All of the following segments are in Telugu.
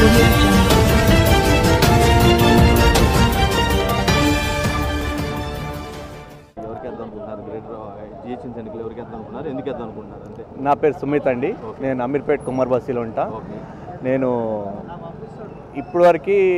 audio jungle. ఎవరికి వేద్దాం అనుకుంటున్నారు గ్రేటర్ జిహెచ్ఎంసీ ఎన్నికలు ఎవరికి వేద్దాం అనుకున్నారు ఎందుకు వేద్దాం అనుకుంటున్నారు అంతే నా పేరు సుమిత్ అండి నేను అమీర్పేట్ కుమార్ బస్తీలో ఉంటా ఓకే నేను ఇప్పటివరకు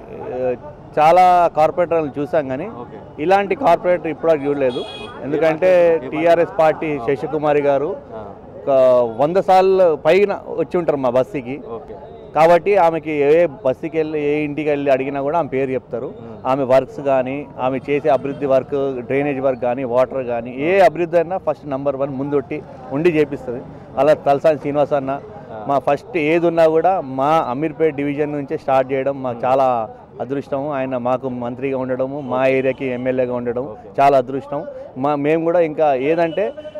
చాలా కార్పొరేటర్లను చూసాం కానీ ఓకే ఇలాంటి కార్పొరేటర్ ఇప్పటివరకు చూడలేదు ఎందుకంటే టీఆర్ఎస్ పార్టీ శశికుమారి గారు ఆ, ఒక వంద సార్లు పైన వచ్చి ఉంటారు మా బస్తీకి ఓకే కాబట్టి ఆమెకి ఏ బస్తీకి వెళ్ళి ఏ ఇంటికి వెళ్ళి అడిగినా కూడా ఆమె పేరు చెప్తారు ఆమె వర్క్స్ కానీ ఆమె చేసే అభివృద్ధి వర్క్ డ్రైనేజ్ వర్క్ కానీ వాటర్ కానీ ఏ అభివృద్ధి అయినా ఫస్ట్ నంబర్ వన్ ముందొట్టి ఉండి చేపిస్తుంది అలా తలసాని శ్రీనివాస్ అన్న మా ఫస్ట్ ఏది ఉన్నా కూడా మా అమీర్పేట్ డివిజన్ నుంచే స్టార్ట్ చేయడం మాకు చాలా అదృష్టము ఆయన మాకు మంత్రిగా ఉండడము మా ఏరియాకి ఎమ్మెల్యేగా ఉండడం చాలా అదృష్టం మా మేము కూడా ఇంకా ఏదంటే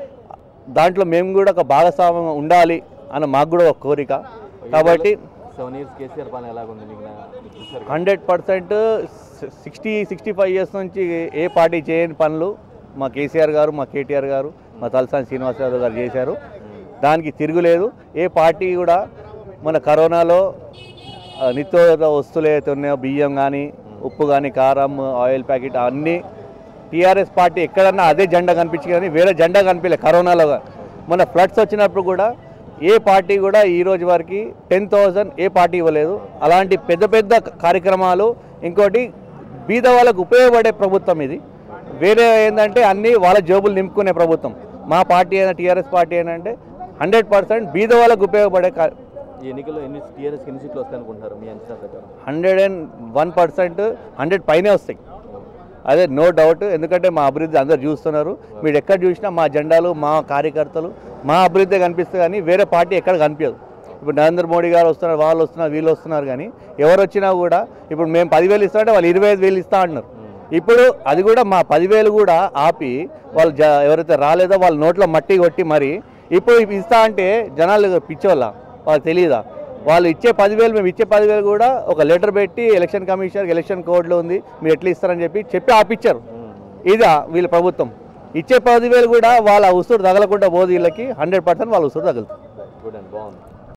దాంట్లో మేము కూడా ఒక భాగస్వామ్యం ఉండాలి అని మాకు కూడా ఒక కోరిక కాబట్టి సెవెన్ ఇయర్స్ కేసీఆర్ పాలన ఎలాగుంది మీకు నా- మీకు చూశారు కదా? Hundred percent sixty sixty five years నుంచి ఏ పార్టీ చేయని పనులు మా కేసీఆర్ గారు మా కేటీఆర్ గారు మా తలసాని శ్రీనివాస్ యాదవ్ గారు చేశారు దానికి తిరుగులేదు ఏ పార్టీ కూడా మన కరోనాలో ఆ, నిత్యోపయోగ వస్తువులు ఏవైతే ఉన్నాయో బియ్యం కానీ ఉప్పు కానీ కారం ఆయిల్ ప్యాకెట్ అన్నీ టీఆర్ఎస్ పార్టీ ఎక్కడన్నా అదే జెండా కనిపించి కానీ వేరే జెండా కనిపించలేదు కరోనాలో గా- మన ఫ్లడ్స్ వచ్చినప్పుడు కూడా ఏ పార్టీ కూడా ఈ రోజు వరకు టెన్ థౌజండ్ ఏ పార్టీ ఇవ్వలేదు అలాంటి పెద్ద పెద్ద కార్యక్రమాలు ఇంకోటి బీద వాళ్ళకు ఉపయోగపడే ప్రభుత్వం ఇది వేరే ఏంటంటే అన్నీ వాళ్ళ జోబులు నింపుకునే ప్రభుత్వం మా పార్టీ అయినా టీఆర్ఎస్ పార్టీ అయినా అంటే హండ్రెడ్ పర్సెంట్ బీద వాళ్ళకు ఉపయోగపడే కా- ఈ ఎన్నికల్లో ఎన్ని టీఆర్ఎస్కి ఎన్ని సీట్లు వస్తాయి అనుకుంటున్నారు మీ అంచనా ప్రకారం hundred and one percent hundred పైనే వస్తాయి అదే నో డౌట్ ఎందుకంటే మా అభివృద్ధి అందరు చూస్తున్నారు మీరు ఎక్కడ చూసినా మా జెండాలు మా కార్యకర్తలు మా అభివృద్ధి కనిపిస్తుంది కానీ వేరే పార్టీ ఎక్కడ కనిపించదు ఇప్పుడు నరేంద్ర మోడీ గారు వస్తున్నారు వాళ్ళు వస్తున్నారు వీళ్ళు వస్తున్నారు కానీ ఎవరు వచ్చినా కూడా ఇప్పుడు మేము పదివేలు ఇస్తామంటే వాళ్ళు ఇరవై ఐదు వేలు ఇస్తా అంటున్నారు ఇప్పుడు అది కూడా మా పదివేలు కూడా ఆపి వాళ్ళు జ ఎవరైతే రాలేదో వాళ్ళ నోట్లో మట్టి కొట్టి మరి ఇప్పుడు ఇస్తా అంటే జనాలు పిచ్చోళ్ళ వాళ్ళకి తెలియదా వాళ్ళు ఇచ్చే పదివేలు మేము ఇచ్చే పదివేలు కూడా ఒక లెటర్ పెట్టి ఎలక్షన్ కమిషనర్ ఎలక్షన్ కోడ్లో ఉంది మీరు ఎట్లా ఇస్తారని చెప్పి చెప్పి ఆపిచ్చారు ఇదా వీళ్ళ ప్రభుత్వం ఇచ్చే పదివేలు కూడా వాళ్ళ ఉసురు తగలకుండా పోదు వీళ్ళకి హండ్రెడ్ పర్సెంట్ వాళ్ళ ఉసురు తగులుతుంది గుడ్ అండ్ బాగుంది